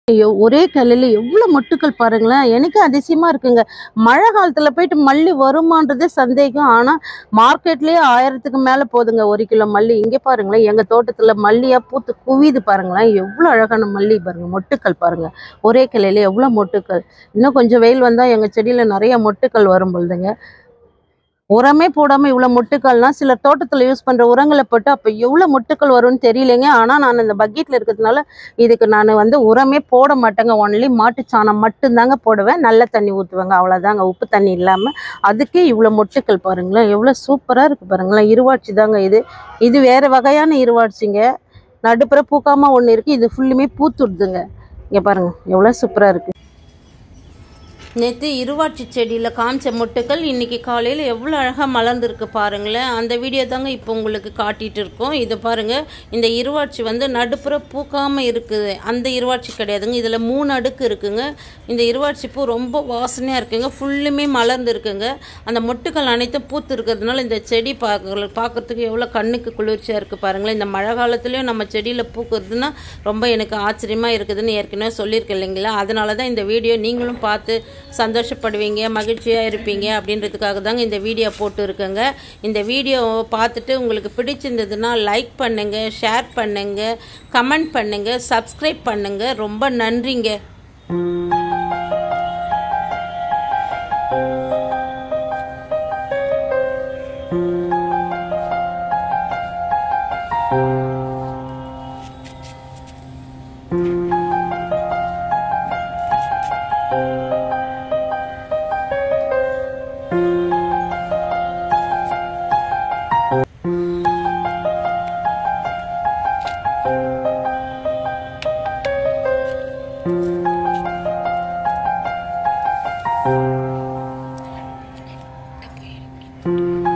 எவ்- ஒரே கிளையில எவ்வளோ மொட்டுக்கள் பாருங்களேன் எனக்கு அதிசயமா இருக்குங்க மழை காலத்துல போயிட்டு மல்லி வருமான்றதே சந்தேகம் ஆனா மார்க்கெட்லயே ஆயிரத்துக்கு மேல போகுதுங்க ஒரு கிலோ மல்லி இங்க பாருங்களேன் எங்க தோட்டத்துல மல்லியா பூத்து குவியுது பாருங்களேன் எவ்வளவு அழகான மல்லி பாருங்க மொட்டுக்கள் பாருங்க ஒரே கிளையில எவ்வளவு மொட்டுக்கள் இன்னும் கொஞ்சம் வெயில் வந்தா எங்க செடியில நிறைய மொட்டுக்கள் வரும் பொழுதுங்க உரமே போடாம இவ்வளவு மொட்டுக்கள்னா சில தோட்டத்துல யூஸ் பண்ற உரங்களை போட்டு அப்ப எவ்வளவு மொட்டுக்கள் வரும்னு தெரியலைங்க ஆனா நான் இந்த பக்கெட்ல இருக்கிறதுனால இதுக்கு நான் வந்து உரமே போட மாட்டேங்க ஒன்லி மாட்டுச்சாணம் மட்டும்தாங்க போடுவேன் நல்ல தண்ணி ஊற்றுவேங்க அவ்வளோதாங்க உப்பு தண்ணி இல்லாமல் அதுக்கே இவ்வளோ மொட்டுக்கள் பாருங்களேன் எவ்வளோ சூப்பராக இருக்குது பாருங்களேன் இருவாட்சி தாங்க இது இது வேறு வகையான இருவாட்சிங்க நடுப்புற பூக்காமல் ஒன்று இருக்குது இது ஃபுல்லுமே பூத்துடுதுங்க இங்கே பாருங்கள் எவ்வளோ சூப்பராக இருக்குது நேற்று இருவாட்சி செடியில் காமிச்ச மொட்டுக்கள் இன்னைக்கு காலையில் எவ்வளோ அழகாக மலர்ந்துருக்கு பாருங்களேன் அந்த வீடியோ தாங்க இப்போ உங்களுக்கு காட்டிட்டு இருக்கோம் இது பாருங்க இந்த இருவாட்சி வந்து நடுப்புற பூக்காமல் இருக்குது அந்த இருவாட்சி கிடையாதுங்க இதில் மூணு அடுக்கு இருக்குங்க இந்த இருவாட்சி பூ ரொம்ப வாசனையாக இருக்குங்க ஃபுல்லுமே மலர்ந்து இருக்குங்க அந்த மொட்டுக்கள் அனைத்தும் பூத்து இருக்கிறதுனால இந்த செடி பார்க்க பார்க்கறதுக்கு எவ்வளோ கண்ணுக்கு குளிர்ச்சியாக இருக்குது பாருங்களேன் இந்த மழை காலத்துலேயும் நம்ம செடியில் பூக்குறதுன்னா ரொம்ப எனக்கு ஆச்சரியமாக இருக்குதுன்னு ஏற்கனவே சொல்லியிருக்கேன் இல்லைங்களா அதனால தான் இந்த வீடியோ நீங்களும் பார்த்து சந்தோஷப்படுவீங்க மகிழ்ச்சியாக இருப்பீங்க அப்படின்றதுக்காக தாங்க இந்த வீடியோ போட்டு இருக்கேங்க இந்த வீடியோவை பார்த்துட்டு உங்களுக்கு பிடிச்சிருந்ததுன்னா லைக் பண்ணுங்கள் ஷேர் பண்ணுங்கள் கமெண்ட் பண்ணுங்கள் சப்ஸ்கிரைப் பண்ணுங்கள் ரொம்ப நன்றிங்க Thank you.